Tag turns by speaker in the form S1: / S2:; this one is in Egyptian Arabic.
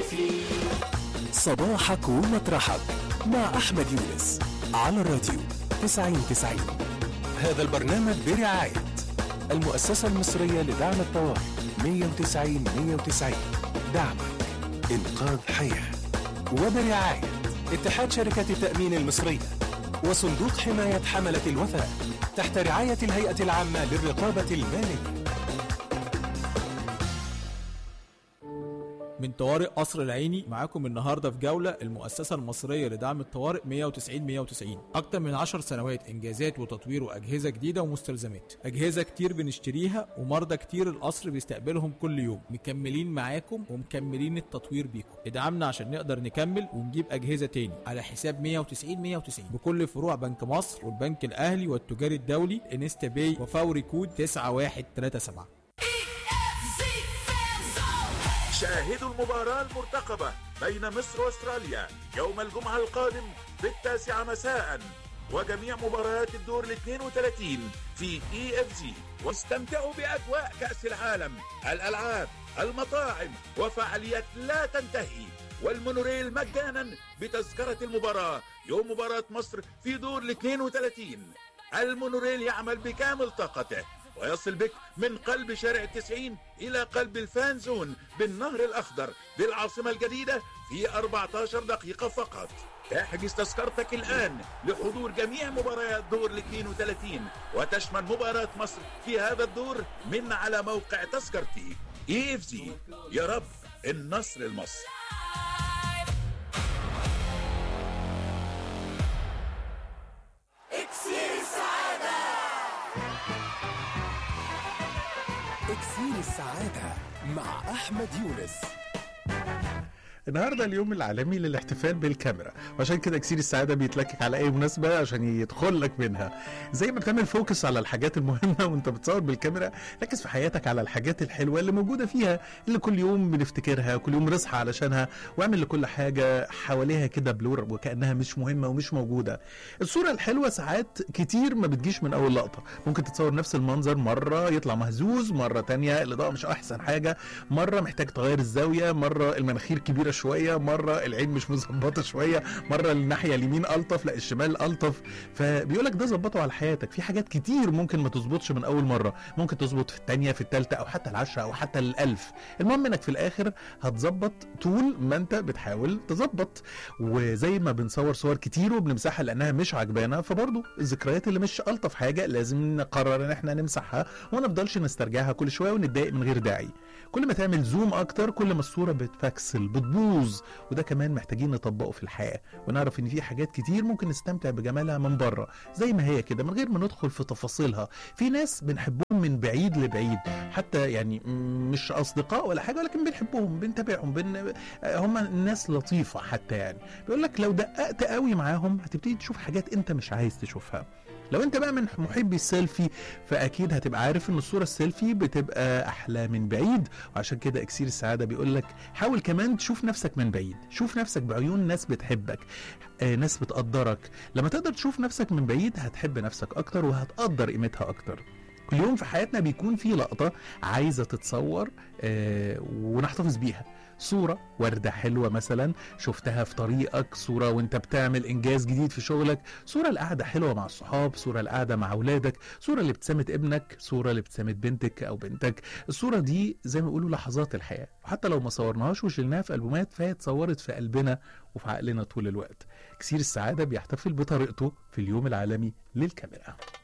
S1: صباحك ومطرحك مع أحمد يونس على الراديو 9090 هذا البرنامج برعاية المؤسسة المصرية لدعم الطوارئ 190 190 دعمك إنقاذ حياة وبرعاية اتحاد شركة التأمين المصرية وصندوق حماية حملة الوفاء تحت رعاية الهيئة العامة للرقابة المالية
S2: من طوارئ قصر العيني معاكم النهارده في جوله المؤسسه المصريه لدعم الطوارئ 190 190 اكتر من 10 سنوات انجازات وتطوير واجهزه جديده ومستلزمات اجهزه كتير بنشتريها ومرضى كتير القصر بيستقبلهم كل يوم مكملين معاكم ومكملين التطوير بيكم ادعمنا عشان نقدر نكمل ونجيب اجهزه تاني على حساب 190 190 بكل فروع بنك مصر والبنك الاهلي والتجاري الدولي انستا باي وفوري كود 9137
S3: شاهدوا المباراة المرتقبة بين مصر واستراليا يوم الجمعة القادم في التاسعة مساء وجميع مباريات الدور ال 32 في اي اف جي واستمتعوا باجواء كأس العالم الالعاب المطاعم وفعاليات لا تنتهي والمونوريل مجانا بتذكرة المباراة يوم مباراة مصر في دور ال 32 المونوريل يعمل بكامل طاقته ويصل بك من قلب شارع التسعين إلى قلب الفان زون بالنهر الأخضر بالعاصمة الجديدة في 14 دقيقة فقط احجز تذكرتك الآن لحضور جميع مباريات دور ال 32 وتشمل مباراة مصر في هذا الدور من على موقع تذكرتي اي اف زي يا رب النصر المصر
S1: إكسير السعادة مع أحمد يونس
S4: النهارده اليوم العالمي للاحتفال بالكاميرا وعشان كده كثير السعاده بيتلكك على اي مناسبه عشان يدخل لك منها زي ما بتعمل فوكس على الحاجات المهمه وانت بتصور بالكاميرا ركز في حياتك على الحاجات الحلوه اللي موجوده فيها اللي كل يوم بنفتكرها كل يوم بنصحى علشانها واعمل لكل حاجه حواليها كده بلور وكانها مش مهمه ومش موجوده الصوره الحلوه ساعات كتير ما بتجيش من اول لقطه ممكن تتصور نفس المنظر مره يطلع مهزوز مره تانية الاضاءه مش احسن حاجه مره محتاج تغير الزاويه مره المناخير كبيره شويه مره العين مش مظبطه شويه مره الناحيه اليمين الطف لا الشمال الطف فبيقول لك ده ظبطه على حياتك في حاجات كتير ممكن ما تظبطش من اول مره ممكن تظبط في الثانيه في الثالثه او حتى العشره او حتى الالف المهم انك في الاخر هتظبط طول ما انت بتحاول تظبط وزي ما بنصور صور كتير وبنمسحها لانها مش عجبانا فبرضه الذكريات اللي مش الطف حاجه لازم نقرر ان احنا نمسحها وما نفضلش نسترجعها كل شويه ونتضايق من غير داعي كل ما تعمل زوم اكتر كل ما الصوره بتفكسل بتبوظ وده كمان محتاجين نطبقه في الحياه ونعرف ان في حاجات كتير ممكن نستمتع بجمالها من بره زي ما هي كده من غير ما ندخل في تفاصيلها في ناس بنحبهم من بعيد لبعيد حتى يعني م- مش اصدقاء ولا حاجه ولكن بنحبهم بنتابعهم بن... هم ناس لطيفه حتى يعني بيقول لك لو دققت قوي معاهم هتبتدي تشوف حاجات انت مش عايز تشوفها لو انت بقى من محبي السيلفي فاكيد هتبقى عارف ان الصوره السيلفي بتبقى احلى من بعيد وعشان كده اكسير السعاده بيقول لك حاول كمان تشوف نفسك من بعيد شوف نفسك بعيون ناس بتحبك آه ناس بتقدرك لما تقدر تشوف نفسك من بعيد هتحب نفسك اكتر وهتقدر قيمتها اكتر كل يوم في حياتنا بيكون في لقطه عايزه تتصور آه ونحتفظ بيها صورة وردة حلوة مثلا شفتها في طريقك صورة وانت بتعمل انجاز جديد في شغلك صورة القعدة حلوة مع الصحاب صورة القعدة مع اولادك صورة لابتسامة ابنك صورة لابتسامة بنتك او بنتك الصورة دي زي ما يقولوا لحظات الحياة وحتى لو ما صورناهاش وشلناها في البومات فهي اتصورت في قلبنا وفي عقلنا طول الوقت كثير السعادة بيحتفل بطريقته في اليوم العالمي للكاميرا